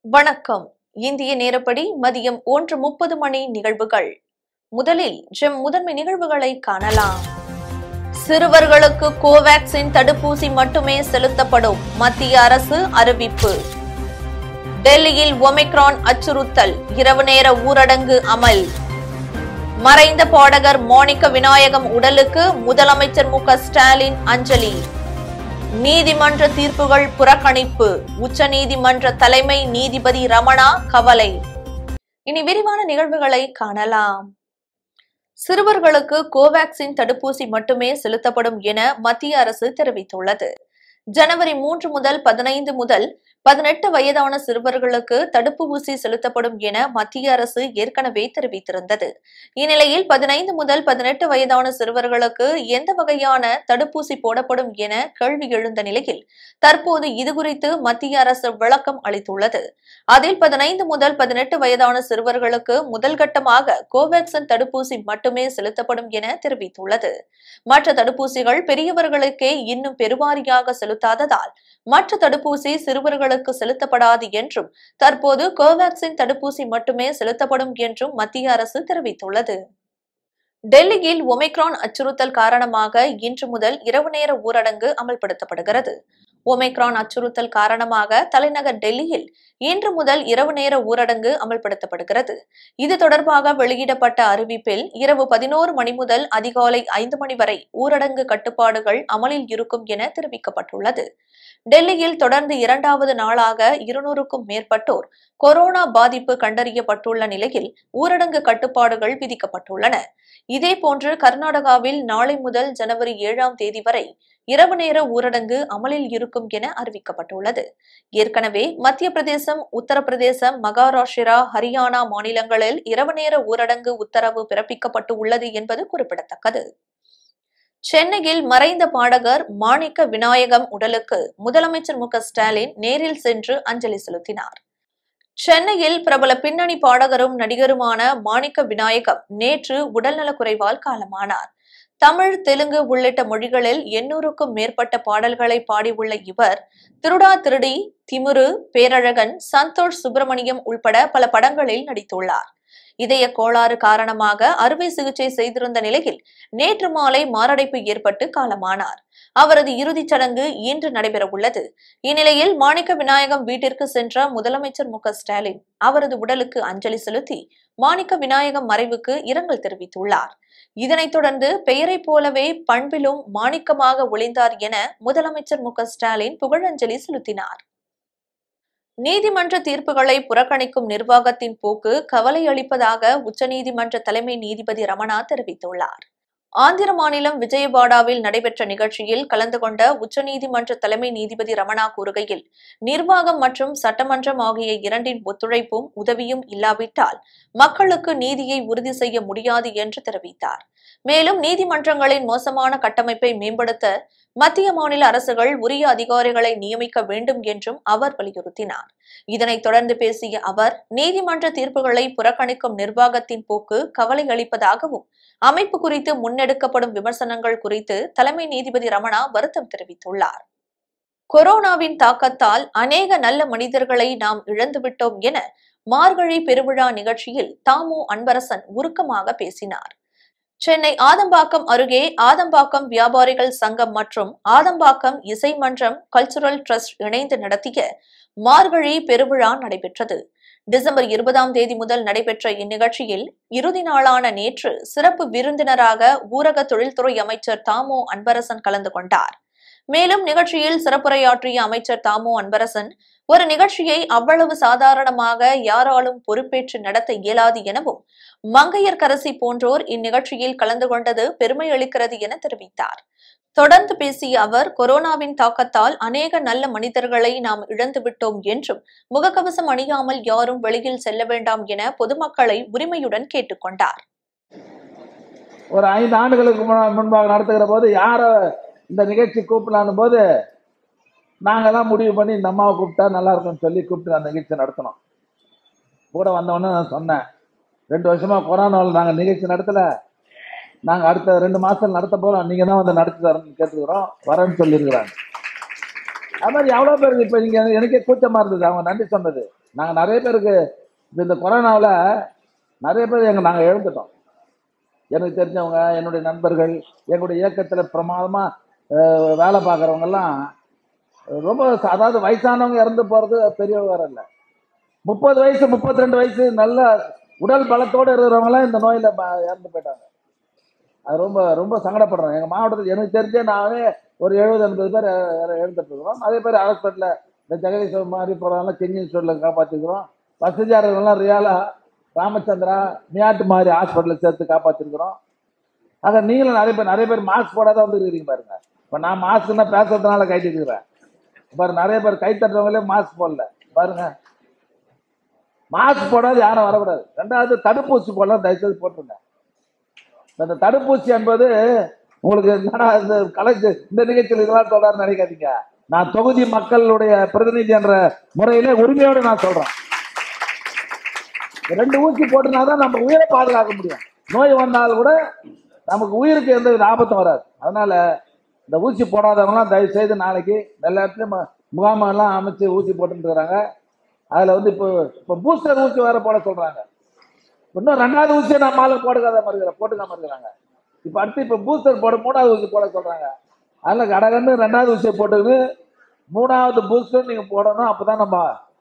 வணக்கம் இந்திய நேரப்படி மதியம் ஒன்று முப்பது மணி நிகழ்வுகள் முதலில் ஜெம் முதன்மை நிகழ்வுகளை காணலாம் சிறுவர்களுக்கு கோவேக்சின் தடுப்பூசி மட்டுமே செலுத்தப்படும் மத்திய அரசு அறிவிப்பு டெல்லியில் ஒமிக்ரான் அச்சுறுத்தல் இரவு நேர ஊரடங்கு அமல் மறைந்த பாடகர் மோனிக விநாயகம் உடலுக்கு முதலமைச்சர் மு க ஸ்டாலின் அஞ்சலி நீதிமன்ற தீர்ப்புகள் புறக்கணிப்பு உச்சநீதிமன்ற தலைமை நீதிபதி ரமணா கவலை இனி விரிவான நிகழ்வுகளை காணலாம் சிறுவர்களுக்கு கோவேக்சின் தடுப்பூசி மட்டுமே செலுத்தப்படும் என மத்திய அரசு தெரிவித்துள்ளது ஜனவரி மூன்று முதல் பதினைந்து முதல் பதினெட்டு வயதான சிறுவர்களுக்கு தடுப்பு ஊசி செலுத்தப்படும் என மத்திய அரசு ஏற்கனவே தெரிவித்திருந்தது இந்நிலையில் பதினைந்து முதல் பதினெட்டு வயதான சிறுவர்களுக்கு எந்த வகையான தடுப்பூசி போடப்படும் என கேள்வி எழுந்த நிலையில் தற்போது இதுகுறித்து மத்திய அரசு விளக்கம் அளித்துள்ளது அதில் பதினைந்து முதல் பதினெட்டு வயதான சிறுவர்களுக்கு முதல் கட்டமாக கோவேக்சின் தடுப்பூசி மட்டுமே செலுத்தப்படும் என தெரிவித்துள்ளது மற்ற தடுப்பூசிகள் பெரியவர்களுக்கே இன்னும் பெருவாரியாக செலுத்தாததால் மற்ற தடுப்பூசி சிறுவர்களுக்கு செலுத்தப்படாது என்றும் தற்போது கோவேக்சின் தடுப்பூசி மட்டுமே செலுத்தப்படும் என்றும் மத்திய அரசு தெரிவித்துள்ளது டெல்லியில் ஒமைக்ரான் அச்சுறுத்தல் காரணமாக இன்று முதல் இரவு நேர ஊரடங்கு அமல்படுத்தப்படுகிறது ஒமைக்ரான் அச்சுறுத்தல் காரணமாக தலைநகர் டெல்லியில் இன்று முதல் இரவு நேர ஊரடங்கு அமல்படுத்தப்படுகிறது இது தொடர்பாக வெளியிடப்பட்ட அறிவிப்பில் இரவு பதினோரு மணி முதல் அதிகாலை ஐந்து மணி வரை ஊரடங்கு கட்டுப்பாடுகள் அமலில் இருக்கும் என தெரிவிக்கப்பட்டுள்ளது டெல்லியில் தொடர்ந்து இரண்டாவது நாளாக இருநூறுக்கும் மேற்பட்டோர் கொரோனா பாதிப்பு கண்டறியப்பட்டுள்ள நிலையில் ஊரடங்கு கட்டுப்பாடுகள் விதிக்கப்பட்டுள்ளன இதேபோன்று கர்நாடகாவில் நாளை முதல் ஜனவரி ஏழாம் தேதி வரை இரவு நேர ஊரடங்கு அமலில் இருக்கும் என அறிவிக்கப்பட்டுள்ளது ஏற்கனவே மத்திய பிரதேசம் உத்தரப்பிரதேசம் மகாராஷ்டிரா ஹரியானா மாநிலங்களில் இரவு நேர ஊரடங்கு உத்தரவு பிறப்பிக்கப்பட்டு உள்ளது என்பது குறிப்பிடத்தக்கது சென்னையில் மறைந்த பாடகர் மாணிக்க விநாயகம் உடலுக்கு முதலமைச்சர் மு க ஸ்டாலின் நேரில் சென்று அஞ்சலி செலுத்தினார் சென்னையில் பிரபல பின்னணி பாடகரும் நடிகருமான மாணிக்க விநாயகம் நேற்று உடல்நலக்குறைவால் காலமானார் தமிழ் தெலுங்கு உள்ளிட்ட மொழிகளில் எண்ணூறுக்கும் மேற்பட்ட பாடல்களை பாடியுள்ள இவர் திருடா திருடி திமுரு பேரழகன் சந்தோஷ் சுப்பிரமணியம் உள்பட பல படங்களில் நடித்துள்ளார் இதய கோளாறு காரணமாக அறுவை சிகிச்சை செய்திருந்த நிலையில் நேற்று மாலை மாரடைப்பு ஏற்பட்டு காலமானார் அவரது இறுதிச் சடங்கு இன்று நடைபெறவுள்ளது இந்நிலையில் மாணிக்க விநாயகம் வீட்டிற்கு சென்ற முதலமைச்சர் மு க ஸ்டாலின் அவரது உடலுக்கு அஞ்சலி செலுத்தி மாணிக்க விநாயகம் மறைவுக்கு இரங்கல் தெரிவித்துள்ளார் இதனைத் தொடர்ந்து பெயரைப் போலவே பண்பிலும் மாணிக்கமாக ஒளிந்தார் என முதலமைச்சர் மு க ஸ்டாலின் புகழஞ்சலி செலுத்தினார் நீதிமன்ற தீர்ப்புகளை புறக்கணிக்கும் நிர்வாகத்தின் போக்கு கவலை அளிப்பதாக உச்சநீதிமன்ற தலைமை நீதிபதி ரமணா தெரிவித்துள்ளார் ஆந்திர மாநிலம் விஜயவாடாவில் நடைபெற்ற நிகழ்ச்சியில் கலந்து கொண்ட உச்சநீதிமன்ற தலைமை நீதிபதி ரமணா கூறுகையில் நிர்வாகம் மற்றும் சட்டமன்றம் ஆகிய இரண்டின் ஒத்துழைப்பும் உதவியும் இல்லாவிட்டால் மக்களுக்கு நீதியை உறுதி செய்ய முடியாது என்று தெரிவித்தார் மேலும் நீதிமன்றங்களின் மோசமான கட்டமைப்பை மேம்படுத்த மத்திய மாநில அரசுகள் உரிய அதிகாரிகளை நியமிக்க வேண்டும் என்றும் அவர் வலியுறுத்தினார் இதனைத் தொடர்ந்து பேசிய அவர் நீதிமன்ற தீர்ப்புகளை புறக்கணிக்கும் நிர்வாகத்தின் போக்கு கவலை அளிப்பதாகவும் அமைப்பு குறித்து முன்னெடுக்கப்படும் விமர்சனங்கள் குறித்து தலைமை நீதிபதி ரமணா வருத்தம் தெரிவித்துள்ளார் கொரோனாவின் தாக்கத்தால் அநேக நல்ல மனிதர்களை நாம் இழந்துவிட்டோம் என மார்கழி பெருவிழா நிகழ்ச்சியில் தாமு அன்பரசன் உருக்கமாக பேசினார் சென்னை ஆதம்பாக்கம் அருகே ஆதம்பாக்கம் வியாபாரிகள் சங்கம் மற்றும் ஆதம்பாக்கம் இசை மன்றம் கல்ச்சுரல் ட்ரஸ்ட் இணைந்து நடத்திய மார்கழி பெருவிழா நடைபெற்றது டிசம்பர் இருபதாம் தேதி முதல் நடைபெற்ற இந்நிகழ்ச்சியில் இறுதி நாளான நேற்று சிறப்பு விருந்தினராக ஊரக தொழில்துறை அமைச்சர் தாமோ அன்பரசன் கலந்து கொண்டார் மேலும் நிகழ்ச்சியில் சிறப்புரையாற்றிய அமைச்சர் தாமோ அன்பரசன் ஒரு நிகழ்ச்சியை அவ்வளவு சாதாரணமாக யாராலும் பொறுப்பேற்று நடத்த இயலாது எனவும் மங்கையர்கரசி போன்றோர் இந்நிகழ்ச்சியில் கலந்து கொண்டது பெருமை அளிக்கிறது என தெரிவித்தார் தொடர்ந்து பேசிய அவர் கொரோனாவின் தாக்கத்தால் அநேக நல்ல மனிதர்களை நாம் இழந்துவிட்டோம் என்றும் முகக்கவசம் அணியாமல் யாரும் வெளியில் செல்ல வேண்டாம் என பொதுமக்களை உரிமையுடன் கேட்டுக்கொண்டார் ஒரு ஐந்து ஆண்டுகளுக்கு முன்னா- முன்பாக நடத்துகிற போது யாரை இந்த நிகழ்ச்சி கூப்பிடலான்னு போது நாங்கெல்லாம் முடிவு பண்ணி இந்த அம்மாவை கூப்பிட்டா நல்லா இருக்கும்னு சொல்லி கூப்பிட்டு அந்த நிகழ்ச்சி நடத்தினோம் கூட வந்தவொடனே நான் சொன்னேன் ரெண்டு வருஷமா கொரோனாவில் நாங்கள் நிகழ்ச்சி நடத்தல நாங்கள் அடுத்த ரெண்டு மாசம் நடத்த போறோம் நீங்க தான் வந்து நடத்தி தரணும்னு கேட்டுக்கிறோம் வரேன்னு சொல்லியிருக்கிறாங்க அது மாதிரி எவ்வளோ பேருக்கு இப்போ நீங்கள் எனக்கே கூச்சமாக இருந்தது அவங்க நன்றி சொன்னது நாங்கள் நிறைய பேருக்கு இப்போ இந்த கொரோனாவில் நிறைய பேர் எங்கள் நாங்கள் எழுந்துட்டோம் எனக்கு தெரிஞ்சவங்க என்னுடைய நண்பர்கள் எங்களுடைய இயக்கத்தில் பிரமாதமாக வேலை பார்க்குறவங்கெல்லாம் ரொம்ப ச- அதாவது வயசானவங்க இறந்து போகிறது பெரிய விவரம் இல்லை முப்பது வயசு முப்பத்தி ரெண்டு வயசு நல்ல உடல் பலத்தோடு இருக்கிறவங்களாம் இந்த நோயில் இறந்து போயிட்டாங்க அது ரொம்ப ரொம்ப சங்கடப்படுறோம் எங்கள் மாவட்டத்தில் எனக்கு தெரிஞ்சே நானே ஒரு எழுபது எண்பது பேர் எழுந்துட்டு இருக்கிறோம் அதே பேர் ஹாஸ்பிட்டலில் இந்த ஜெகதீஸ்வரர் மாதிரி போகிறவங்களாம் கிஞ்சின் ஸ்டோரில் காப்பாற்றிருக்கிறோம் வசதியாளர்கள்லாம் ரியாலா ராமச்சந்திரா மியாட்டு மாதிரி ஹாஸ்பிட்டலில் சேர்த்து காப்பாற்றிருக்கிறோம் ஆக நீங்களும் நிறைய பேர் நிறைய பேர் மாஸ்க் போடாத வந்து இருக்கிறீங்க பாருங்க இப்போ நான் மாஸ்க்னா பேசுறதுனால கைட்டு இருக்கிறேன் பாரு நிறைய பேர் கை தட்டுறவங்களே மாஸ்க் போடல பாருங்க மாஸ்க் போடாது யாரும் வரக்கூடாது ரெண்டாவது தடுப்பூசி போடலாம் தயவுசெய்து போட்டுருங்க இந்த தடுப்பூசி என்பது உங்களுக்கு என்னடா இந்த கலைச்சு இந்த நிகழ்ச்சியில் இதெல்லாம் சொல்றாருன்னு நினைக்காதீங்க நான் தொகுதி மக்களுடைய பிரதிநிதி என்ற முறையில உரிமையோடு நான் சொல்றேன் இந்த ரெண்டு ஊசி போட்டுனாதான் நம்ம உயிரை பாதுகாக்க முடியும் நோய் வந்தால் கூட நமக்கு உயிருக்கு எந்த வித ஆபத்தும் வராது அதனால இந்த ஊசி போடாதவங்களாம் தயவு செய்து நாளைக்கு எல்லா இடத்துலையும் மு- முகாமெல்லாம் அமைச்சு ஊசி போட்டுட்டு இருக்கிறாங்க அதுல வந்து இப்போ இப்போ பூஸ்டர் ஊசி வேற போட சொல்றாங்க இன்னும் ரெண்டாவது ஊசியை நம்ம ஆளு போட்டுக்காத மாதிரி இருக்கிற போட்டுக்காம இருக்கிறாங்க இப்போ அடுத்து இப்போ பூஸ்டர் போட மூணாவது ஊசி போட சொல்றாங்க அதில் கடகன்னு ரெண்டாவது ஊசியை போட்டுக்கிட்டு மூணாவது பூஸ்டர் நீங்க போடணும் அப்பதான் நம்ம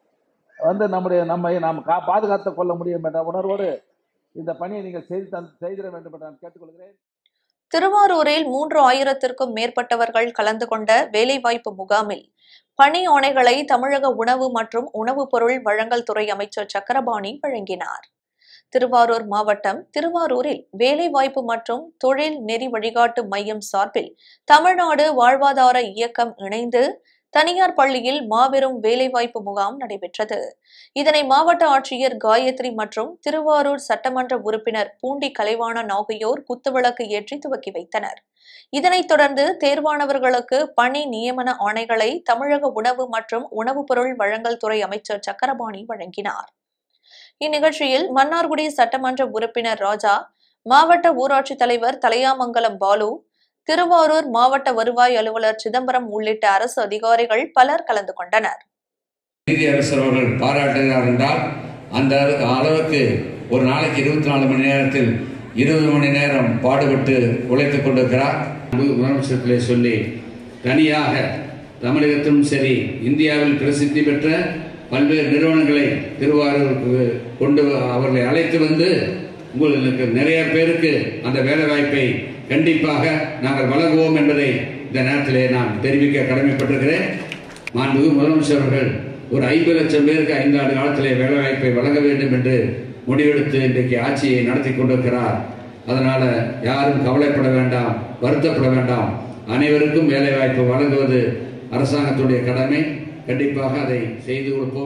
வந்து நம்முடைய நம்ம நாம் கா பாதுகாத்து கொள்ள முடியும் என்ற உணர்வோடு இந்த பணியை நீங்கள் செய்து தந் செய்திட வேண்டும் என்று நான் கேட்டுக்கொள்கிறேன் திருவாரூரில் மூன்று ஆயிரத்திற்கும் மேற்பட்டவர்கள் கலந்து கொண்ட வேலைவாய்ப்பு முகாமில் பணி ஆணைகளை தமிழக உணவு மற்றும் உணவுப் பொருள் வழங்கல் துறை அமைச்சர் சக்கரபாணி வழங்கினார் திருவாரூர் மாவட்டம் திருவாரூரில் வேலைவாய்ப்பு மற்றும் தொழில் நெறி வழிகாட்டு மையம் சார்பில் தமிழ்நாடு வாழ்வாதார இயக்கம் இணைந்து தனியார் பள்ளியில் மாபெரும் வேலைவாய்ப்பு முகாம் நடைபெற்றது இதனை மாவட்ட ஆட்சியர் காயத்ரி மற்றும் திருவாரூர் சட்டமன்ற உறுப்பினர் பூண்டி கலைவாணன் ஆகியோர் குத்துவிளக்கு ஏற்றி துவக்கி வைத்தனர் இதனைத் தொடர்ந்து தேர்வானவர்களுக்கு பணி நியமன ஆணைகளை தமிழக உணவு மற்றும் உணவுப் பொருள் வழங்கல் துறை அமைச்சர் சக்கரபாணி வழங்கினார் இந்நிகழ்ச்சியில் மன்னார்குடி சட்டமன்ற உறுப்பினர் ராஜா மாவட்ட ஊராட்சித் தலைவர் தலையாமங்கலம் பாலு திருவாரூர் மாவட்ட வருவாய் அலுவலர் சிதம்பரம் உள்ளிட்ட அரசு அதிகாரிகள் பலர் கலந்து கொண்டனர் நீதியரசர் அவர்கள் பாராட்டுகிறார் என்றால் அந்த அளவுக்கு ஒரு நாளைக்கு இருபத்தி நாலு மணி நேரத்தில் இருபது மணி நேரம் பாடுபட்டு உழைத்துக் கொண்டிருக்கிறார் முதலமைச்சர்களே சொல்லி தனியாக தமிழகத்திலும் சரி இந்தியாவில் பிரசித்தி பெற்ற பல்வேறு நிறுவனங்களை திருவாரூருக்கு கொண்டு அவர்களை அழைத்து வந்து உங்களுக்கு நிறைய பேருக்கு அந்த வேலை வாய்ப்பை கண்டிப்பாக நாங்கள் வழங்குவோம் என்பதை இந்த நேரத்திலே நான் தெரிவிக்க கடமைப்பட்டிருக்கிறேன் மாண்புமிகு முதலமைச்சர் அவர்கள் ஒரு ஐம்பது லட்சம் பேருக்கு ஐந்து ஆண்டு காலத்திலே வேலைவாய்ப்பை வழங்க வேண்டும் என்று முடிவெடுத்து இன்றைக்கு ஆட்சியை நடத்தி கொண்டிருக்கிறார் அதனால யாரும் கவலைப்பட வேண்டாம் வருத்தப்பட வேண்டாம் அனைவருக்கும் வேலைவாய்ப்பு வழங்குவது அரசாங்கத்துடைய கடமை கண்டிப்பாக அதை செய்து கொடுப்போம்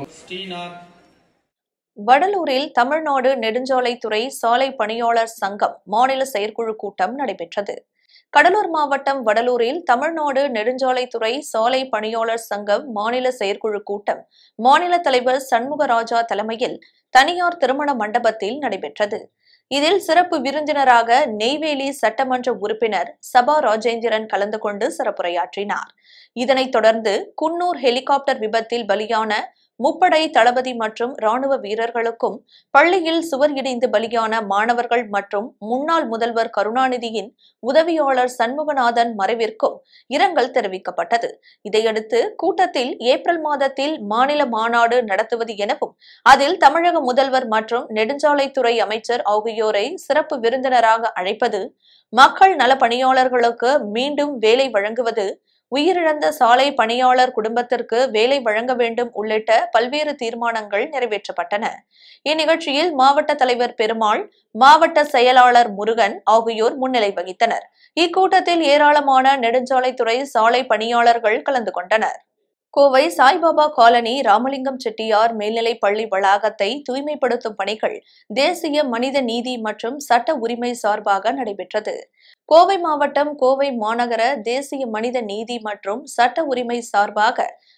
வடலூரில் தமிழ்நாடு நெடுஞ்சாலைத்துறை சாலை பணியாளர் சங்கம் மாநில செயற்குழு கூட்டம் நடைபெற்றது கடலூர் மாவட்டம் வடலூரில் தமிழ்நாடு நெடுஞ்சாலைத்துறை சாலை பணியாளர் சங்கம் மாநில செயற்குழு கூட்டம் மாநில தலைவர் சண்முகராஜா தலைமையில் தனியார் திருமண மண்டபத்தில் நடைபெற்றது இதில் சிறப்பு விருந்தினராக நெய்வேலி சட்டமன்ற உறுப்பினர் சபா ராஜேந்திரன் கலந்து கொண்டு சிறப்புரையாற்றினார் இதனைத் தொடர்ந்து குன்னூர் ஹெலிகாப்டர் விபத்தில் பலியான முப்படை தளபதி மற்றும் ராணுவ வீரர்களுக்கும் பள்ளியில் சுவர் இடிந்து பலியான மாணவர்கள் மற்றும் முன்னாள் முதல்வர் கருணாநிதியின் உதவியாளர் சண்முகநாதன் மறைவிற்கும் இரங்கல் தெரிவிக்கப்பட்டது இதையடுத்து கூட்டத்தில் ஏப்ரல் மாதத்தில் மாநில மாநாடு நடத்துவது எனவும் அதில் தமிழக முதல்வர் மற்றும் நெடுஞ்சாலைத்துறை அமைச்சர் ஆகியோரை சிறப்பு விருந்தினராக அழைப்பது மக்கள் நல பணியாளர்களுக்கு மீண்டும் வேலை வழங்குவது உயிரிழந்த சாலை பணியாளர் குடும்பத்திற்கு வேலை வழங்க வேண்டும் உள்ளிட்ட பல்வேறு தீர்மானங்கள் நிறைவேற்றப்பட்டன இந்நிகழ்ச்சியில் மாவட்ட தலைவர் பெருமாள் மாவட்ட செயலாளர் முருகன் ஆகியோர் முன்னிலை வகித்தனர் இக்கூட்டத்தில் ஏராளமான நெடுஞ்சாலைத்துறை சாலை பணியாளர்கள் கலந்து கொண்டனர் கோவை சாய்பாபா காலனி ராமலிங்கம் செட்டியார் மேல்நிலைப் பள்ளி வளாகத்தை தூய்மைப்படுத்தும் பணிகள் தேசிய மனித நீதி மற்றும் சட்ட உரிமை சார்பாக நடைபெற்றது கோவை மாவட்டம் கோவை மாநகர தேசிய மனித நீதி மற்றும் சட்ட உரிமை சார்பாக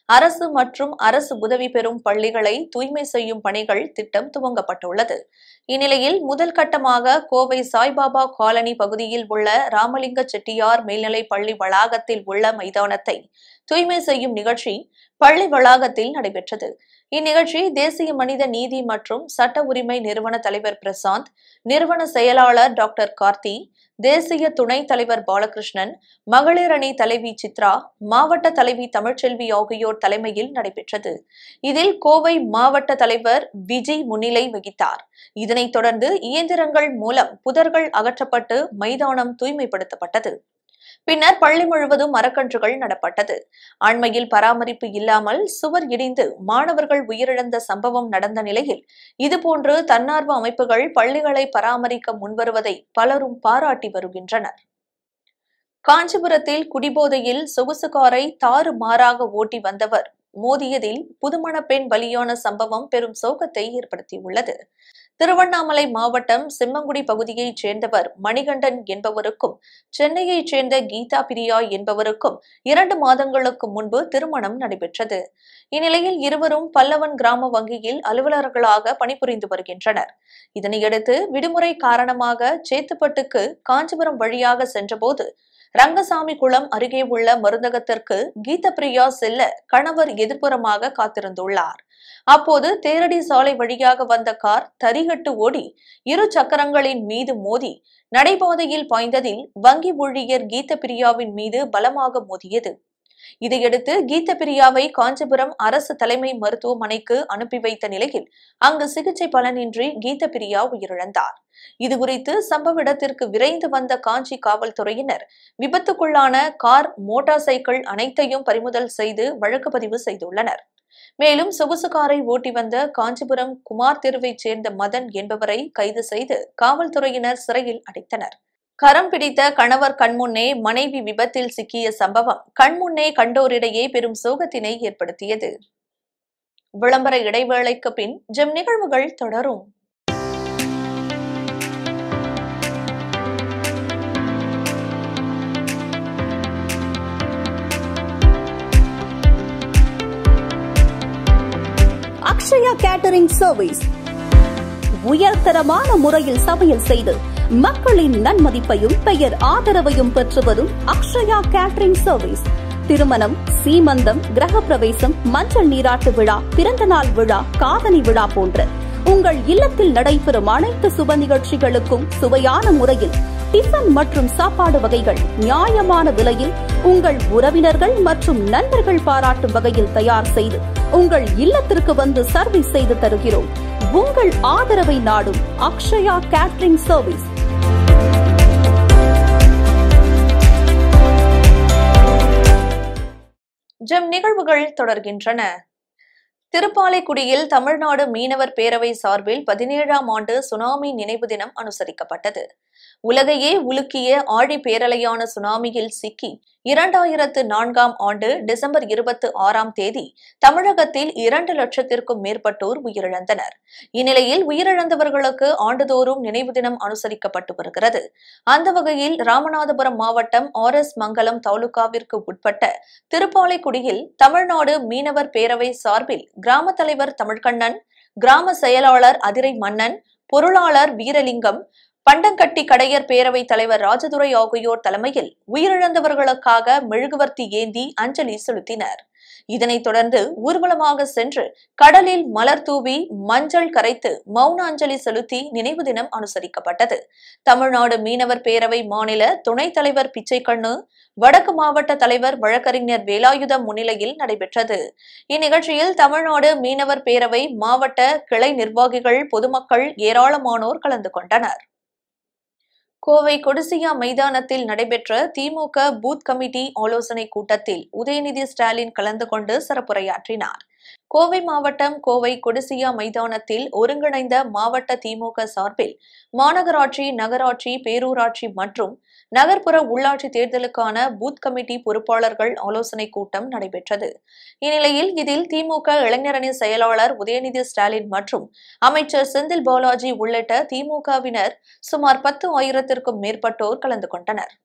அரசு மற்றும் அரசு உதவி பெறும் பள்ளிகளை தூய்மை செய்யும் பணிகள் திட்டம் துவங்கப்பட்டுள்ளது இந்நிலையில் முதல் கட்டமாக கோவை சாய்பாபா காலனி பகுதியில் உள்ள ராமலிங்க செட்டியார் மேல்நிலைப் பள்ளி வளாகத்தில் உள்ள மைதானத்தை தூய்மை செய்யும் நிகழ்ச்சி பள்ளி வளாகத்தில் நடைபெற்றது இந்நிகழ்ச்சி தேசிய மனித நீதி மற்றும் சட்ட உரிமை நிறுவன தலைவர் பிரசாந்த் நிறுவன செயலாளர் டாக்டர் கார்த்தி தேசிய துணைத் தலைவர் பாலகிருஷ்ணன் மகளிர் அணி தலைவி சித்ரா மாவட்ட தலைவி தமிழ்ச்செல்வி ஆகியோர் தலைமையில் நடைபெற்றது இதில் கோவை மாவட்ட தலைவர் விஜய் முன்னிலை வகித்தார் இதனைத் தொடர்ந்து இயந்திரங்கள் மூலம் புதர்கள் அகற்றப்பட்டு மைதானம் தூய்மைப்படுத்தப்பட்டது பின்னர் பள்ளி முழுவதும் மரக்கன்றுகள் நடப்பட்டது அண்மையில் பராமரிப்பு இல்லாமல் சுவர் இடிந்து மாணவர்கள் உயிரிழந்த சம்பவம் நடந்த நிலையில் இதுபோன்று தன்னார்வ அமைப்புகள் பள்ளிகளை பராமரிக்க முன்வருவதை பலரும் பாராட்டி வருகின்றனர் காஞ்சிபுரத்தில் குடிபோதையில் சொகுசு காரை தாறுமாறாக ஓட்டி வந்தவர் மோதியதில் புதுமண பெண் பலியான சம்பவம் பெரும் சோகத்தை ஏற்படுத்தியுள்ளது திருவண்ணாமலை மாவட்டம் சிம்மங்குடி பகுதியைச் சேர்ந்தவர் மணிகண்டன் என்பவருக்கும் சென்னையைச் சேர்ந்த கீதா பிரியா என்பவருக்கும் இரண்டு மாதங்களுக்கு முன்பு திருமணம் நடைபெற்றது இந்நிலையில் இருவரும் பல்லவன் கிராம வங்கியில் அலுவலர்களாக பணிபுரிந்து வருகின்றனர் இதனையடுத்து விடுமுறை காரணமாக சேத்துப்பட்டுக்கு காஞ்சிபுரம் வழியாக சென்றபோது ரங்கசாமி குளம் அருகே உள்ள மருந்தகத்திற்கு கீதப்பிரியா செல்ல கணவர் எதிர்ப்புறமாக காத்திருந்துள்ளார் அப்போது தேரடி சாலை வழியாக வந்த கார் தரிகட்டு ஓடி இரு சக்கரங்களின் மீது மோதி நடைபாதையில் பாய்ந்ததில் வங்கி ஊழியர் கீதப்பிரியாவின் மீது பலமாக மோதியது இதையடுத்து கீதப்பிரியாவை காஞ்சிபுரம் அரசு தலைமை மருத்துவமனைக்கு அனுப்பி வைத்த நிலையில் அங்கு சிகிச்சை பலனின்றி கீதப்பிரியா உயிரிழந்தார் இதுகுறித்து சம்பவ இடத்திற்கு விரைந்து வந்த காஞ்சி காவல்துறையினர் விபத்துக்குள்ளான கார் மோட்டார் சைக்கிள் அனைத்தையும் பறிமுதல் செய்து வழக்கு பதிவு செய்துள்ளனர் மேலும் சொகுசு காரை ஓட்டி வந்த காஞ்சிபுரம் குமார் தெருவைச் சேர்ந்த மதன் என்பவரை கைது செய்து காவல்துறையினர் சிறையில் அடைத்தனர் கரம் பிடித்த கணவர் கண்முன்னே மனைவி விபத்தில் சிக்கிய சம்பவம் கண்முன்னே கண்டோரிடையே பெரும் சோகத்தினை ஏற்படுத்தியது விளம்பர இடைவேளைக்கு பின் ஜெம் நிகழ்வுகள் தொடரும் அக்ஷயா கேட்டரிங் சர்வீஸ் உயர்தரமான முறையில் சமையல் செய்து மக்களின் நன்மதிப்பையும் பெயர் ஆதரவையும் பெற்று வரும் அக்ஷயா கேட்டரிங் சர்வீஸ் திருமணம் சீமந்தம் கிரகப்பிரவேசம் மஞ்சள் நீராட்டு விழா பிறந்தநாள் விழா காதணி விழா போன்ற உங்கள் இல்லத்தில் நடைபெறும் அனைத்து சுப நிகழ்ச்சிகளுக்கும் சுவையான முறையில் டிஃபன் மற்றும் சாப்பாடு வகைகள் நியாயமான விலையில் உங்கள் உறவினர்கள் மற்றும் நண்பர்கள் பாராட்டும் வகையில் தயார் செய்து உங்கள் இல்லத்திற்கு வந்து சர்வீஸ் செய்து தருகிறோம் உங்கள் ஆதரவை நாடும் அக்ஷயா கேட்டரிங் சர்வீஸ் ஜெம் நிகழ்வுகள் தொடர்கின்றன திருப்பாலைக்குடியில் தமிழ்நாடு மீனவர் பேரவை சார்பில் பதினேழாம் ஆண்டு சுனாமி நினைவு தினம் அனுசரிக்கப்பட்டது உலகையே உலுக்கிய ஆழி பேரலையான சுனாமியில் சிக்கி இரண்டாயிரத்து நான்காம் ஆண்டு டிசம்பர் இருபத்தி ஆறாம் தேதி தமிழகத்தில் இரண்டு லட்சத்திற்கும் மேற்பட்டோர் உயிரிழந்தனர் இந்நிலையில் உயிரிழந்தவர்களுக்கு ஆண்டுதோறும் நினைவு தினம் அனுசரிக்கப்பட்டு வருகிறது அந்த வகையில் ராமநாதபுரம் மாவட்டம் ஆர் எஸ் மங்கலம் தாலுகாவிற்கு உட்பட்ட திருப்பாலைக்குடியில் தமிழ்நாடு மீனவர் பேரவை சார்பில் கிராம தலைவர் தமிழ்கண்ணன் கிராம செயலாளர் அதிரை மன்னன் பொருளாளர் வீரலிங்கம் பண்டங்கட்டி கடையர் பேரவைத் தலைவர் ராஜதுரை ஆகியோர் தலைமையில் உயிரிழந்தவர்களுக்காக மெழுகுவர்த்தி ஏந்தி அஞ்சலி செலுத்தினர் இதனைத் தொடர்ந்து ஊர்வலமாக சென்று கடலில் மலர் தூவி மஞ்சள் கரைத்து மௌன அஞ்சலி செலுத்தி நினைவு தினம் அனுசரிக்கப்பட்டது தமிழ்நாடு மீனவர் பேரவை மாநில துணைத் தலைவர் பிச்சைக்கண்ணு வடக்கு மாவட்ட தலைவர் வழக்கறிஞர் வேலாயுதம் முன்னிலையில் நடைபெற்றது இந்நிகழ்ச்சியில் தமிழ்நாடு மீனவர் பேரவை மாவட்ட கிளை நிர்வாகிகள் பொதுமக்கள் ஏராளமானோர் கலந்து கொண்டனர் கோவை கொடிசியா மைதானத்தில் நடைபெற்ற திமுக பூத் கமிட்டி ஆலோசனை கூட்டத்தில் உதயநிதி ஸ்டாலின் கலந்து கொண்டு சிறப்புரையாற்றினார் கோவை மாவட்டம் கோவை கொடிசியா மைதானத்தில் ஒருங்கிணைந்த மாவட்ட திமுக சார்பில் மாநகராட்சி நகராட்சி பேரூராட்சி மற்றும் நகர்ப்புற உள்ளாட்சி தேர்தலுக்கான பூத் கமிட்டி பொறுப்பாளர்கள் ஆலோசனை கூட்டம் நடைபெற்றது இந்நிலையில் இதில் திமுக இளைஞரணி செயலாளர் உதயநிதி ஸ்டாலின் மற்றும் அமைச்சர் செந்தில் பாலாஜி உள்ளிட்ட திமுகவினர் சுமார் பத்து ஆயிரத்திற்கும் மேற்பட்டோர் கலந்து கொண்டனர்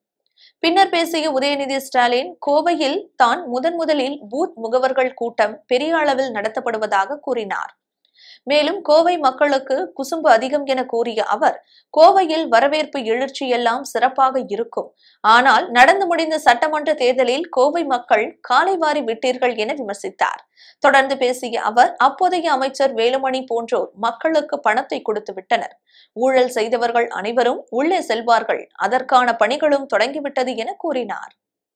பின்னர் பேசிய உதயநிதி ஸ்டாலின் கோவையில் தான் முதன் முதலில் பூத் முகவர்கள் கூட்டம் பெரிய அளவில் நடத்தப்படுவதாக கூறினார் மேலும் கோவை மக்களுக்கு குசும்பு அதிகம் என கூறிய அவர் கோவையில் வரவேற்பு எழுச்சி எல்லாம் சிறப்பாக இருக்கும் ஆனால் நடந்து முடிந்த சட்டமன்ற தேர்தலில் கோவை மக்கள் காலைவாரி விட்டீர்கள் என விமர்சித்தார் தொடர்ந்து பேசிய அவர் அப்போதைய அமைச்சர் வேலுமணி போன்றோர் மக்களுக்கு பணத்தை கொடுத்து விட்டனர் ஊழல் செய்தவர்கள் அனைவரும் உள்ளே செல்வார்கள் அதற்கான பணிகளும் தொடங்கிவிட்டது என கூறினார்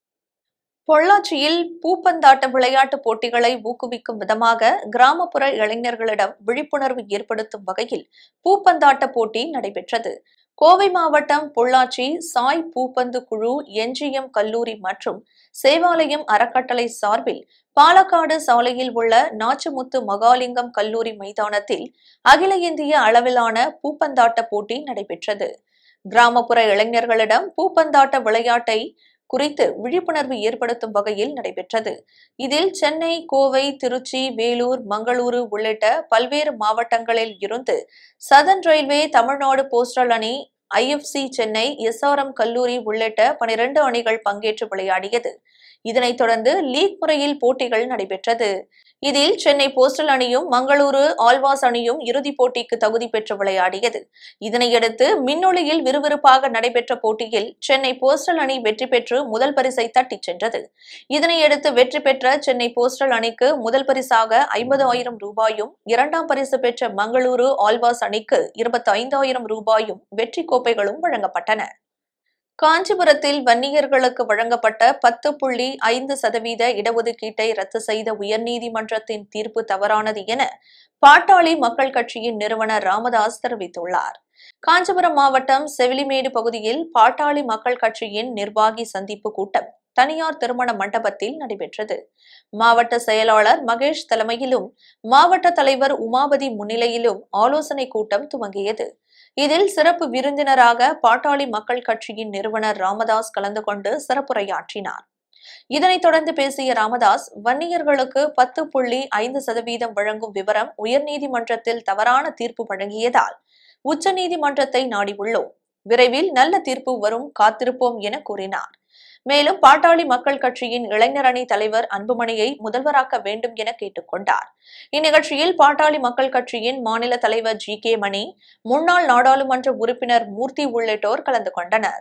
பொள்ளாச்சியில் பூப்பந்தாட்ட விளையாட்டுப் போட்டிகளை ஊக்குவிக்கும் விதமாக கிராமப்புற இளைஞர்களிடம் விழிப்புணர்வு ஏற்படுத்தும் வகையில் பூப்பந்தாட்ட போட்டி நடைபெற்றது கோவை மாவட்டம் பொள்ளாச்சி சாய் பூப்பந்து குழு என்ஜிஎம் கல்லூரி மற்றும் சேவாலயம் அறக்கட்டளை சார்பில் பாலக்காடு சாலையில் உள்ள நாச்சுமுத்து மகாலிங்கம் கல்லூரி மைதானத்தில் அகில இந்திய அளவிலான பூப்பந்தாட்ட போட்டி நடைபெற்றது கிராமப்புற இளைஞர்களிடம் பூப்பந்தாட்ட விளையாட்டை குறித்து விழிப்புணர்வு ஏற்படுத்தும் வகையில் நடைபெற்றது இதில் சென்னை கோவை திருச்சி வேலூர் மங்களூரு உள்ளிட்ட பல்வேறு மாவட்டங்களில் இருந்து சதன் ரயில்வே தமிழ்நாடு போஸ்டல் அணி ஐஎஃப்சி சென்னை எஸ்ஆர்எம் கல்லூரி உள்ளிட்ட பனிரெண்டு அணிகள் பங்கேற்று விளையாடியது இதனைத் தொடர்ந்து லீக் முறையில் போட்டிகள் நடைபெற்றது இதில் சென்னை போஸ்டல் அணியும் மங்களூரு ஆல்வாஸ் அணியும் இறுதிப் போட்டிக்கு தகுதி பெற்று விளையாடியது இதனையடுத்து மின்னொளியில் விறுவிறுப்பாக நடைபெற்ற போட்டியில் சென்னை போஸ்டல் அணி வெற்றி பெற்று முதல் பரிசை தட்டிச் சென்றது இதனையடுத்து வெற்றி பெற்ற சென்னை போஸ்டல் அணிக்கு முதல் பரிசாக ஐம்பது ஆயிரம் ரூபாயும் இரண்டாம் பரிசு பெற்ற மங்களூரு ஆல்வாஸ் அணிக்கு இருபத்தி ஐந்தாயிரம் ரூபாயும் வெற்றி கோப்பைகளும் வழங்கப்பட்டன காஞ்சிபுரத்தில் வன்னியர்களுக்கு வழங்கப்பட்ட பத்து புள்ளி ஐந்து சதவீத இடஒதுக்கீட்டை ரத்து செய்த உயர்நீதிமன்றத்தின் தீர்ப்பு தவறானது என பாட்டாளி மக்கள் கட்சியின் நிறுவனர் ராமதாஸ் தெரிவித்துள்ளார் காஞ்சிபுரம் மாவட்டம் செவிலிமேடு பகுதியில் பாட்டாளி மக்கள் கட்சியின் நிர்வாகி சந்திப்பு கூட்டம் தனியார் திருமண மண்டபத்தில் நடைபெற்றது மாவட்ட செயலாளர் மகேஷ் தலைமையிலும் மாவட்ட தலைவர் உமாபதி முன்னிலையிலும் ஆலோசனை கூட்டம் துவங்கியது இதில் சிறப்பு விருந்தினராக பாட்டாளி மக்கள் கட்சியின் நிறுவனர் ராமதாஸ் கலந்து கொண்டு சிறப்புரையாற்றினார் இதனைத் தொடர்ந்து பேசிய ராமதாஸ் வன்னியர்களுக்கு பத்து புள்ளி ஐந்து சதவீதம் வழங்கும் விவரம் உயர்நீதிமன்றத்தில் தவறான தீர்ப்பு வழங்கியதால் உச்சநீதிமன்றத்தை நாடியுள்ளோம் விரைவில் நல்ல தீர்ப்பு வரும் காத்திருப்போம் என கூறினார் மேலும் பாட்டாளி மக்கள் கட்சியின் இளைஞர் அணி தலைவர் அன்புமணியை முதல்வராக்க வேண்டும் என கேட்டுக்கொண்டார் இந்நிகழ்ச்சியில் பாட்டாளி மக்கள் கட்சியின் மாநில தலைவர் ஜி கே மணி முன்னாள் நாடாளுமன்ற உறுப்பினர் மூர்த்தி உள்ளிட்டோர் கலந்து கொண்டனர்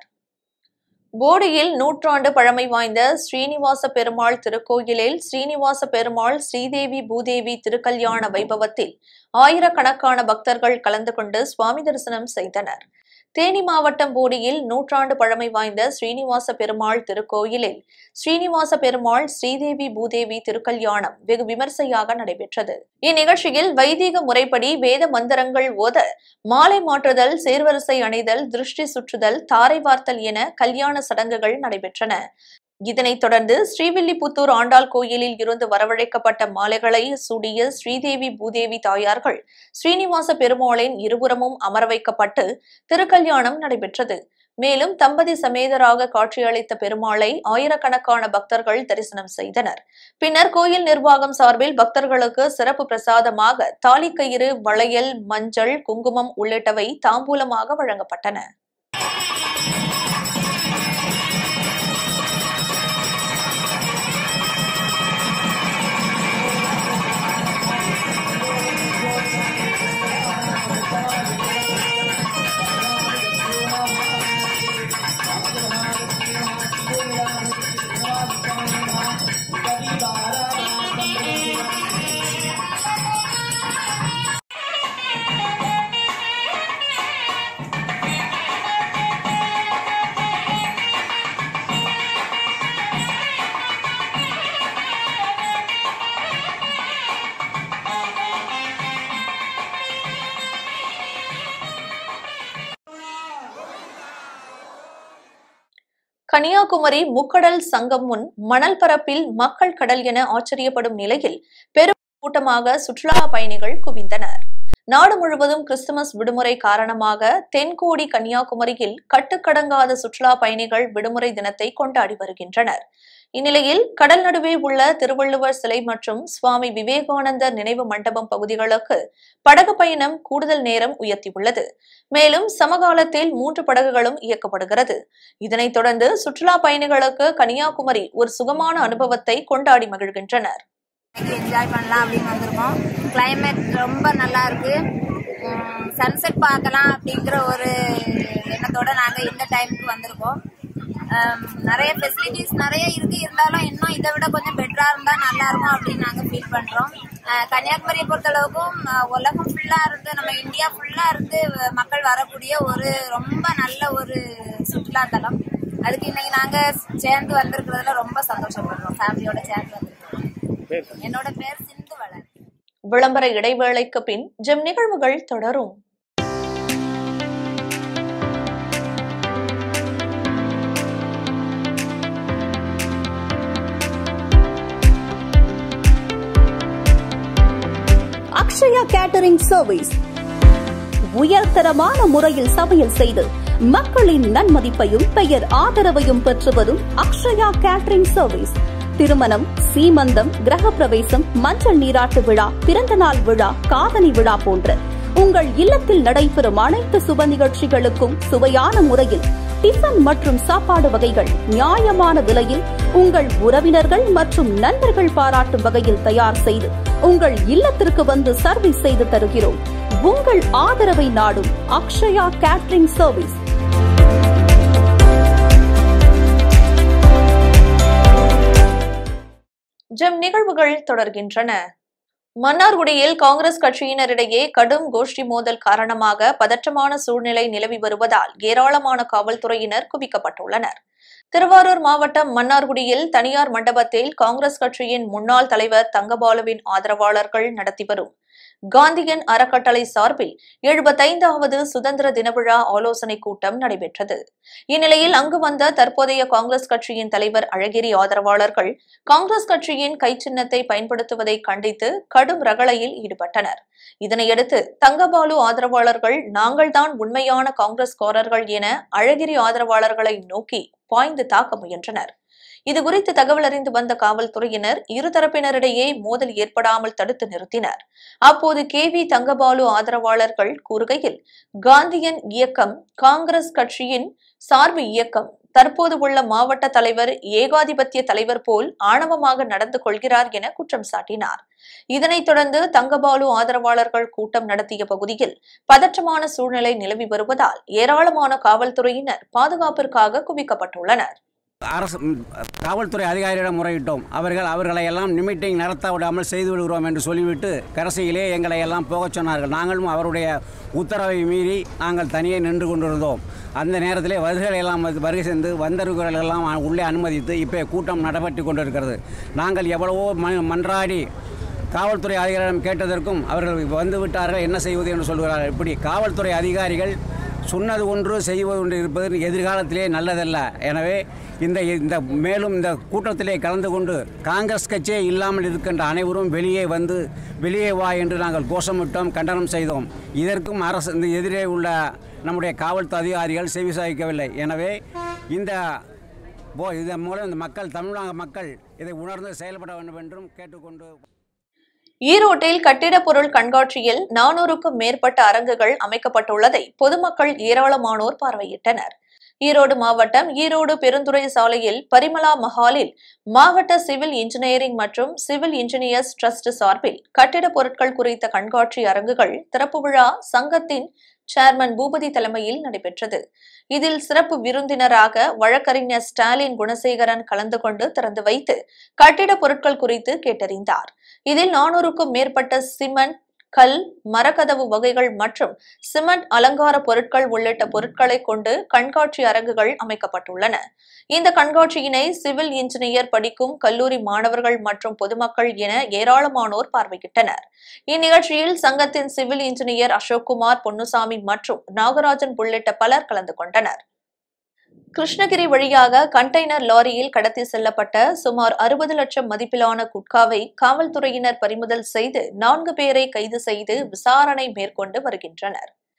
போடியில் நூற்றாண்டு பழமை வாய்ந்த ஸ்ரீனிவாச பெருமாள் திருக்கோயிலில் ஸ்ரீனிவாச பெருமாள் ஸ்ரீதேவி பூதேவி திருக்கல்யாண வைபவத்தில் ஆயிரக்கணக்கான பக்தர்கள் கலந்து கொண்டு சுவாமி தரிசனம் செய்தனர் தேனி மாவட்டம் போடியில் நூற்றாண்டு பழமை வாய்ந்த ஸ்ரீனிவாச பெருமாள் திருக்கோயிலில் ஸ்ரீனிவாச பெருமாள் ஸ்ரீதேவி பூதேவி திருக்கல்யாணம் வெகு விமர்சையாக நடைபெற்றது இந்நிகழ்ச்சியில் வைதிக முறைப்படி வேத மந்திரங்கள் ஓத மாலை மாற்றுதல் சேர்வரிசை அணைதல் திருஷ்டி சுற்றுதல் தாரை வார்த்தல் என கல்யாண சடங்குகள் நடைபெற்றன இதனைத் தொடர்ந்து ஸ்ரீவில்லிபுத்தூர் ஆண்டாள் கோயிலில் இருந்து வரவழைக்கப்பட்ட மாலைகளை சூடிய ஸ்ரீதேவி பூதேவி தாயார்கள் ஸ்ரீனிவாச பெருமாளின் இருபுறமும் அமர வைக்கப்பட்டு திருக்கல்யாணம் நடைபெற்றது மேலும் தம்பதி சமேதராக காட்சியளித்த பெருமாளை ஆயிரக்கணக்கான பக்தர்கள் தரிசனம் செய்தனர் பின்னர் கோயில் நிர்வாகம் சார்பில் பக்தர்களுக்கு சிறப்பு பிரசாதமாக தாலிக்கயிறு வளையல் மஞ்சள் குங்குமம் உள்ளிட்டவை தாம்பூலமாக வழங்கப்பட்டன கன்னியாகுமரி முக்கடல் சங்கம் முன் மணல் பரப்பில் மக்கள் கடல் என ஆச்சரியப்படும் நிலையில் பெரும் கூட்டமாக சுற்றுலா பயணிகள் குவிந்தனர் நாடு முழுவதும் கிறிஸ்துமஸ் விடுமுறை காரணமாக தென்கோடி கன்னியாகுமரியில் கட்டுக்கடங்காத சுற்றுலா பயணிகள் விடுமுறை தினத்தை கொண்டாடி வருகின்றனர் இந்நிலையில் கடல் நடுவே உள்ள திருவள்ளுவர் சிலை மற்றும் சுவாமி விவேகானந்தர் நினைவு மண்டபம் பகுதிகளுக்கு படகு பயணம் கூடுதல் நேரம் உயர்த்தியுள்ளது மேலும் சமகாலத்தில் மூன்று படகுகளும் இயக்கப்படுகிறது இதனைத் தொடர்ந்து சுற்றுலா பயணிகளுக்கு கன்னியாகுமரி ஒரு சுகமான அனுபவத்தை கொண்டாடி மகிழ்கின்றனர் என்ஜாய் பண்ணலாம் அப்படின்னு வந்திருக்கோம் கிளைமேட் ரொம்ப நல்லா இருக்கு சன்செட் பார்க்கலாம் அப்படிங்கிற ஒரு எண்ணத்தோட நாங்கள் இந்த டைமுக்கு வந்திருக்கோம் ஹம், நிறைய ஃபெசிலிட்டிஸ் நிறைய இருக்கு இருந்தாலும் இன்னும் இதை விட கொஞ்சம் பெட்டரா இருந்தா நல்லா இருக்கும் அப்படின்னு நாங்க ஃபீல் பண்றோம் அஹ், கன்னியாகுமரியை பொறுத்தளவுக்கும் அஹ், உலகம் ஃபுல்லா இருந்து நம்ம இந்தியா ஃபுல்லா இருந்து வ- மக்கள் வரக்கூடிய ஒரு ரொம்ப நல்ல ஒரு சுற்றுலா தலம் அதுக்கு இன்னைக்கு நாங்க சேர்ந்து வந்திருக்கிறதுல ரொம்ப சந்தோஷப்படுறோம் ஃபேமிலியோட சேர்ந்து வந்திருக்கோம் என்னோட பேர் சிந்து வளர் விளம்பர இடைவேளைக்கு பின் ஜெம் நிகழ்வுகள் தொடரும் அக்ஷயா கேட்டரிங் சர்வீஸ் உயர்தரமான முறையில் சமையல் செய்து மக்களின் நன்மதிப்பையும் பெயர் ஆதரவையும் பெற்று வரும் அக்ஷயா கேட்டரிங் சர்வீஸ் திருமணம் சீமந்தம் கிரகப்பிரவேசம் மஞ்சள் நீராட்டு விழா பிறந்தநாள் விழா காதணி விழா போன்ற உங்கள் இல்லத்தில் நடைபெறும் அனைத்து சுப நிகழ்ச்சிகளுக்கும் சுவையான முறையில் டிஃபன் மற்றும் சாப்பாடு வகைகள் நியாயமான விலையில் உங்கள் உறவினர்கள் மற்றும் நண்பர்கள் பாராட்டும் வகையில் தயார் செய்து உங்கள் இல்லத்திற்கு வந்து சர்வீஸ் செய்து தருகிறோம் உங்கள் ஆதரவை நாடும் அக்ஷயா கேட்டரிங் சர்வீஸ் ஜெம் நிகழ்வுகள் தொடர்கின்றன மன்னார்குடியில் காங்கிரஸ் கட்சியினரிடையே கடும் கோஷ்டி மோதல் காரணமாக பதற்றமான சூழ்நிலை நிலவி வருவதால் ஏராளமான காவல்துறையினர் குவிக்கப்பட்டுள்ளனர் திருவாரூர் மாவட்டம் மன்னார்குடியில் தனியார் மண்டபத்தில் காங்கிரஸ் கட்சியின் முன்னாள் தலைவர் தங்கபாலுவின் ஆதரவாளர்கள் நடத்தி வரும் காந்தியன் அறக்கட்டளை சார்பில் எழுபத்தைந்தாவது சுதந்திர தின விழா ஆலோசனைக் கூட்டம் நடைபெற்றது இந்நிலையில் அங்கு வந்த தற்போதைய காங்கிரஸ் கட்சியின் தலைவர் அழகிரி ஆதரவாளர்கள் காங்கிரஸ் கட்சியின் கைச்சின்னத்தை பயன்படுத்துவதை கண்டித்து கடும் ரகளையில் ஈடுபட்டனர் இதனையடுத்து தங்கபாலு ஆதரவாளர்கள் நாங்கள்தான் உண்மையான காங்கிரஸ்காரர்கள் என அழகிரி ஆதரவாளர்களை நோக்கி பாய்ந்து தாக்க முயன்றனர் இதுகுறித்து தகவல் அறிந்து வந்த காவல்துறையினர் இருதரப்பினரிடையே மோதல் ஏற்படாமல் தடுத்து நிறுத்தினர் அப்போது கே வி தங்கபாலு ஆதரவாளர்கள் கூறுகையில் காந்தியன் இயக்கம் காங்கிரஸ் கட்சியின் சார்பு இயக்கம் தற்போது உள்ள மாவட்ட தலைவர் ஏகாதிபத்திய தலைவர் போல் ஆணவமாக நடந்து கொள்கிறார் என குற்றம் சாட்டினார் இதனைத் தொடர்ந்து தங்கபாலு ஆதரவாளர்கள் கூட்டம் நடத்திய பகுதியில் பதற்றமான சூழ்நிலை நிலவி வருவதால் ஏராளமான காவல்துறையினர் பாதுகாப்பிற்காக குவிக்கப்பட்டுள்ளனர் அரசு ம், காவல்துறை அதிகாரியிடம் முறையிட்டோம் அவர்கள் அவர்களை எல்லாம் நிமிட்டிங் நடத்த விடாமல் செய்து விடுகிறோம் என்று சொல்லிவிட்டு கடைசியிலே எங்களை எல்லாம் போகச் சொன்னார்கள் நாங்களும் அவருடைய உத்தரவை மீறி நாங்கள் தனியே நின்று கொண்டிருந்தோம் அந்த நேரத்திலே வருகைகள் எல்லாம் வந்து வருகை சென்று வந்தவர்கள் எல்லாம் உள்ளே அனுமதித்து இப்போ கூட்டம் நடைபெற்று கொண்டிருக்கிறது நாங்கள் எவ்வளவோ ம- மன்றாடி காவல்துறை அதிகாரிடம் கேட்டதற்கும் அவர்கள் வந்து விட்டார்கள் என்ன செய்வது என்று சொல்கிறார்கள் இப்படி காவல்துறை அதிகாரிகள் சொன்னது ஒன்று செய்வது ஒன்று இருப்பது எதிர்காலத்திலே நல்லதல்ல எனவே இந்த இந்த மேலும் இந்த கூட்டத்திலே கலந்து கொண்டு காங்கிரஸ் கட்சியே இல்லாமல் இருக்கின்ற அனைவரும் வெளியே வந்து வெளியே வா என்று நாங்கள் கோஷமிட்டோம் கண்டனம் செய்தோம் இதற்கும் அரசு இந்த எதிரே உள்ள நம்முடைய காவல்துறை அதிகாரிகள் செவி சாய்க்கவில்லை எனவே இந்த போ இதன் மூலம் இந்த மக்கள் தமிழக மக்கள் இதை உணர்ந்து செயல்பட வேண்டும் என்றும் கேட்டுக்கொண்டு ஈரோட்டில் கட்டிடப் பொருள் கண்காட்சியில் நானூறுக்கும் மேற்பட்ட அரங்குகள் அமைக்கப்பட்டுள்ளதை பொதுமக்கள் ஏராளமானோர் பார்வையிட்டனர் ஈரோடு மாவட்டம் ஈரோடு பெருந்துறை சாலையில் பரிமலா மஹாலில் மாவட்ட சிவில் இன்ஜினியரிங் மற்றும் சிவில் இன்ஜினியர்ஸ் ட்ரஸ்ட் சார்பில் கட்டிடப் பொருட்கள் குறித்த கண்காட்சி அரங்குகள் திறப்பு விழா சங்கத்தின் சேர்மன் பூபதி தலைமையில் நடைபெற்றது இதில் சிறப்பு விருந்தினராக வழக்கறிஞர் ஸ்டாலின் குணசேகரன் கலந்து கொண்டு திறந்து வைத்து கட்டிடப் பொருட்கள் குறித்து கேட்டறிந்தார் இதில் நானூறுக்கும் மேற்பட்ட சிமெண்ட் கல் மரக்கதவு வகைகள் மற்றும் சிமெண்ட் அலங்கார பொருட்கள் உள்ளிட்ட பொருட்களை கொண்டு கண்காட்சி அரங்குகள் அமைக்கப்பட்டுள்ளன இந்த கண்காட்சியினை சிவில் இன்ஜினியர் படிக்கும் கல்லூரி மாணவர்கள் மற்றும் பொதுமக்கள் என ஏராளமானோர் பார்வையிட்டனர் இந்நிகழ்ச்சியில் சங்கத்தின் சிவில் இன்ஜினியர் அசோக்குமார் பொன்னுசாமி மற்றும் நாகராஜன் உள்ளிட்ட பலர் கலந்து கொண்டனர் கிருஷ்ணகிரி வழியாக கண்டெய்னர் லாரியில் கடத்தி செல்லப்பட்ட சுமார் அறுபது லட்சம் மதிப்பிலான குட்காவை காவல்துறையினர் பறிமுதல் செய்து நான்கு பேரை கைது செய்து விசாரணை மேற்கொண்டு வருகின்றனர்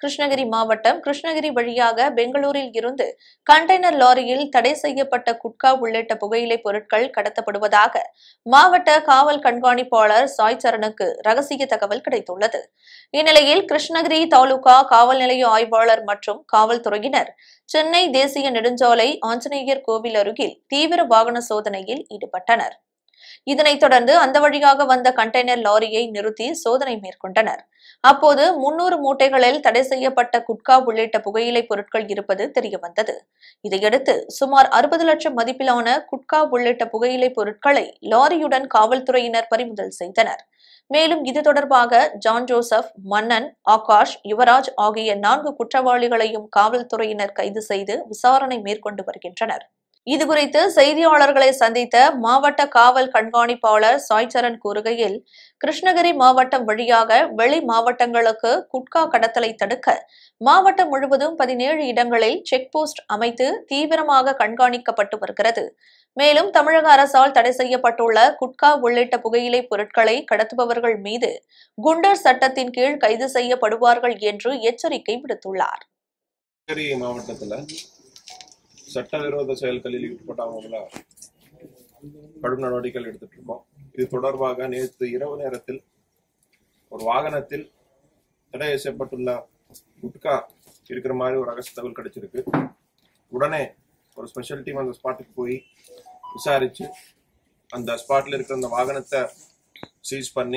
கிருஷ்ணகிரி மாவட்டம் கிருஷ்ணகிரி வழியாக பெங்களூரில் இருந்து கண்டெய்னர் லாரியில் தடை செய்யப்பட்ட குட்கா உள்ளிட்ட புகையிலை பொருட்கள் கடத்தப்படுவதாக மாவட்ட காவல் கண்காணிப்பாளர் சாய் சரணுக்கு ரகசிய தகவல் கிடைத்துள்ளது இந்நிலையில் கிருஷ்ணகிரி தாலுகா காவல் நிலைய ஆய்வாளர் மற்றும் காவல்துறையினர் சென்னை தேசிய நெடுஞ்சாலை ஆஞ்சநேயர் கோவில் அருகில் தீவிர வாகன சோதனையில் ஈடுபட்டனர் இதனைத் தொடர்ந்து அந்த வழியாக வந்த கண்டெய்னர் லாரியை நிறுத்தி சோதனை மேற்கொண்டனர் அப்போது முன்னூறு மூட்டைகளில் தடை செய்யப்பட்ட குட்கா உள்ளிட்ட புகையிலை பொருட்கள் இருப்பது தெரியவந்தது இதையடுத்து சுமார் அறுபது லட்சம் மதிப்பிலான குட்கா உள்ளிட்ட புகையிலை பொருட்களை லாரியுடன் காவல்துறையினர் பறிமுதல் செய்தனர் மேலும் இது தொடர்பாக ஜான் ஜோசப் மன்னன் ஆகாஷ் யுவராஜ் ஆகிய நான்கு குற்றவாளிகளையும் காவல்துறையினர் கைது செய்து விசாரணை மேற்கொண்டு வருகின்றனர் இதுகுறித்து செய்தியாளர்களை சந்தித்த மாவட்ட காவல் கண்காணிப்பாளர் சாய்சரன் கூறுகையில் கிருஷ்ணகிரி மாவட்டம் வழியாக வெளி மாவட்டங்களுக்கு குட்கா கடத்தலை தடுக்க மாவட்டம் முழுவதும் பதினேழு இடங்களில் செக் போஸ்ட் அமைத்து தீவிரமாக கண்காணிக்கப்பட்டு வருகிறது மேலும் தமிழக அரசால் தடை செய்யப்பட்டுள்ள குட்கா உள்ளிட்ட புகையிலை பொருட்களை கடத்துபவர்கள் மீது குண்டர் சட்டத்தின் கீழ் கைது செய்யப்படுவார்கள் என்று எச்சரிக்கை விடுத்துள்ளார் கிருஷ்ணகிரி மாவட்டத்தில் சட்டவிரோத செயல்களில் ஈடுபட்டவங்கள கடும் நடவடிக்கைகள் எடுத்துட்டு இருக்கோம் இது தொடர்பாக நேற்று இரவு நேரத்தில் ஒரு வாகனத்தில் தடை செய்யப்பட்டுள்ள குட்கா இருக்கிற மாதிரி ஒரு ரகசிய தகவல் கிடைச்சிருக்கு உடனே ஒரு ஸ்பெஷல் டீம் அந்த ஸ்பாட்டுக்கு போய் விசாரிச்சு அந்த ஸ்பாட்ல இருக்கிற அந்த வாகனத்தை சீஸ் பண்ணி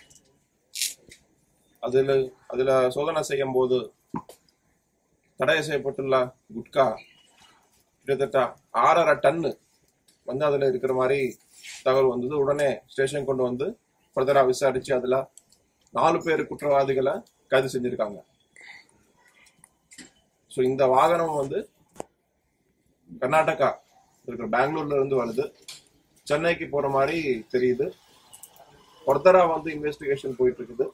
அதுல அதுல சோதனை செய்யும் போது தடை செய்யப்பட்டுள்ள குட்கா கிட்டத்தட்ட ஆறரை டன்னு வந்து அதுல இருக்கிற மாதிரி தகவல் வந்தது உடனே ஸ்டேஷன் கொண்டு வந்து ஃபர்தரா விசாரிச்சு அதுல நாலு பேர் குற்றவாளிகளை கைது செஞ்சிருக்காங்க ஸோ இந்த வாகனம் வந்து கர்நாடகா இருக்கிற பெங்களூர்ல இருந்து வருது சென்னைக்கு போற மாதிரி தெரியுது ஃபர்தரா வந்து இன்வெஸ்டிகேஷன் போயிட்டு இருக்குது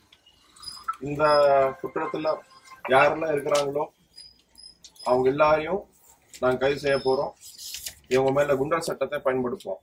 இந்த குற்றத்துல யாரெல்லாம் இருக்கிறாங்களோ அவங்க எல்லாரையும் நாங்கள் கைது செய்ய போறோம் இவங்க மேல குண்டர் சட்டத்தை பயன்படுத்துவோம்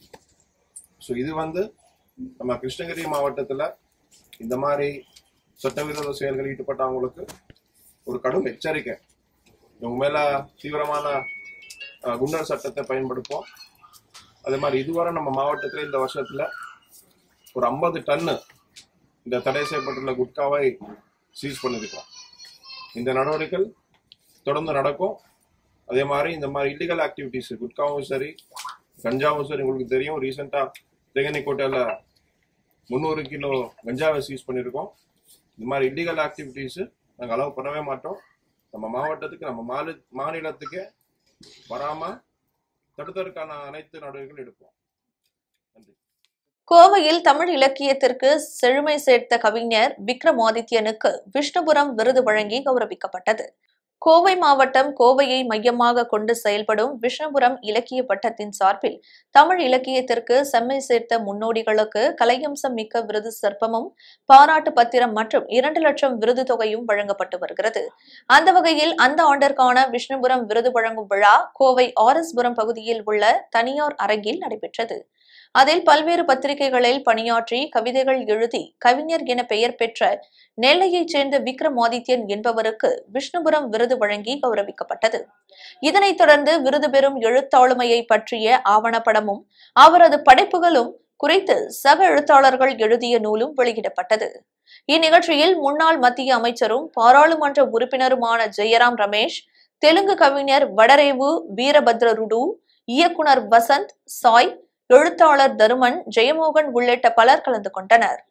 ஸோ இது வந்து நம்ம கிருஷ்ணகிரி மாவட்டத்துல இந்த மாதிரி சட்டவிரோத செயல்கள் ஈடுபட்டவங்களுக்கு ஒரு கடும் எச்சரிக்கை இவங்க மேல தீவிரமான அஹ், குண்டர் சட்டத்தை பயன்படுத்துவோம் அதே மாதிரி இதுவரை நம்ம மாவட்டத்துல இந்த வருஷத்துல ஒரு ஐம்பது டன்னு இந்த தடை செய்யப்பட்டுள்ள குட்காவை சீஸ் பண்ணியிருக்கோம் இந்த நடவடிக்கைகள் தொடர்ந்து நடக்கும் அதே மாதிரி இந்த மாதிரி இல்லீகல் ஆக்டிவிட்டிஸ் குட்காவும் சரி கஞ்சாவும் சரி உங்களுக்கு தெரியும் ரீசெண்டாக தேகனிக்கோட்டையில் முந்நூறு கிலோ கஞ்சாவை சீஸ் பண்ணியிருக்கோம் இந்த மாதிரி இல்லீகல் ஆக்டிவிட்டிஸ் நாங்கள் அலோவ் பண்ணவே மாட்டோம் நம்ம மாவட்டத்துக்கு நம்ம மாநில மாநிலத்துக்கே வராமல் தடுத்ததற்கான அனைத்து நடவடிக்கைகளும் எடுப்போம் நன்றி கோவையில் தமிழ் இலக்கியத்திற்கு செழுமை சேர்த்த கவிஞர் விக்ரமாதித்யனுக்கு விஷ்ணுபுரம் விருது வழங்கி கௌரவிக்கப்பட்டது கோவை மாவட்டம் கோவையை மையமாக கொண்டு செயல்படும் விஷ்ணுபுரம் இலக்கிய வட்டத்தின் சார்பில் தமிழ் இலக்கியத்திற்கு செம்மை சேர்த்த முன்னோடிகளுக்கு கலையம்சம் மிக்க விருது சிற்பமும் பாராட்டு பத்திரம் மற்றும் இரண்டு லட்சம் விருது தொகையும் வழங்கப்பட்டு வருகிறது அந்த வகையில் அந்த ஆண்டிற்கான விஷ்ணுபுரம் விருது வழங்கும் விழா கோவை ஆர்எஸ்புரம் பகுதியில் உள்ள தனியார் அரங்கில் நடைபெற்றது அதில் பல்வேறு பத்திரிகைகளில் பணியாற்றி கவிதைகள் எழுதி கவிஞர் என பெயர் பெற்ற நெல்லையைச் சேர்ந்த விக்ரமாதித்யன் என்பவருக்கு விஷ்ணுபுரம் விருது வழங்கி கௌரவிக்கப்பட்டது இதனைத் தொடர்ந்து விருது பெறும் எழுத்தாளுமையை பற்றிய ஆவணப்படமும் அவரது படைப்புகளும் குறித்து சக எழுத்தாளர்கள் எழுதிய நூலும் வெளியிடப்பட்டது இந்நிகழ்ச்சியில் முன்னாள் மத்திய அமைச்சரும் பாராளுமன்ற உறுப்பினருமான ஜெயராம் ரமேஷ் தெலுங்கு கவிஞர் வடரேவு வீரபத்ரருடு இயக்குனர் வசந்த் சாய் எழுத்தாளர் தருமன் ஜெயமோகன் உள்ளிட்ட பலர் கலந்து கொண்டனர்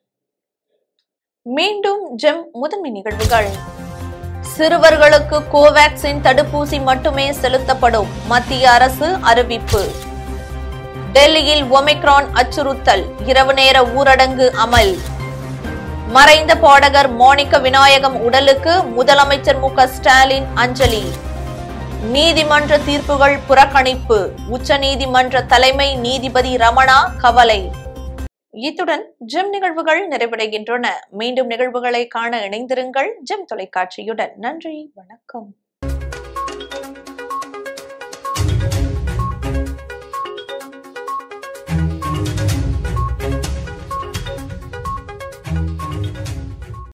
மீண்டும் ஜெம் முதன்மை நிகழ்வுகள் சிறுவர்களுக்கு கோவேக்சின் தடுப்பூசி மட்டுமே செலுத்தப்படும் மத்திய அரசு அறிவிப்பு டெல்லியில் ஒமிக்ரான் அச்சுறுத்தல் இரவு நேர ஊரடங்கு அமல் மறைந்த பாடகர் மோனிக விநாயகம் உடலுக்கு முதலமைச்சர் மு க ஸ்டாலின் அஞ்சலி நீதிமன்ற தீர்ப்புகள் புறக்கணிப்பு உச்சநீதிமன்ற தலைமை நீதிபதி ரமணா கவலை இத்துடன் ஜெம் நிகழ்வுகள் நிறைவடைகின்றன மீண்டும் நிகழ்வுகளை காண இணைந்திருங்கள் ஜெம் தொலைக்காட்சியுடன் நன்றி வணக்கம்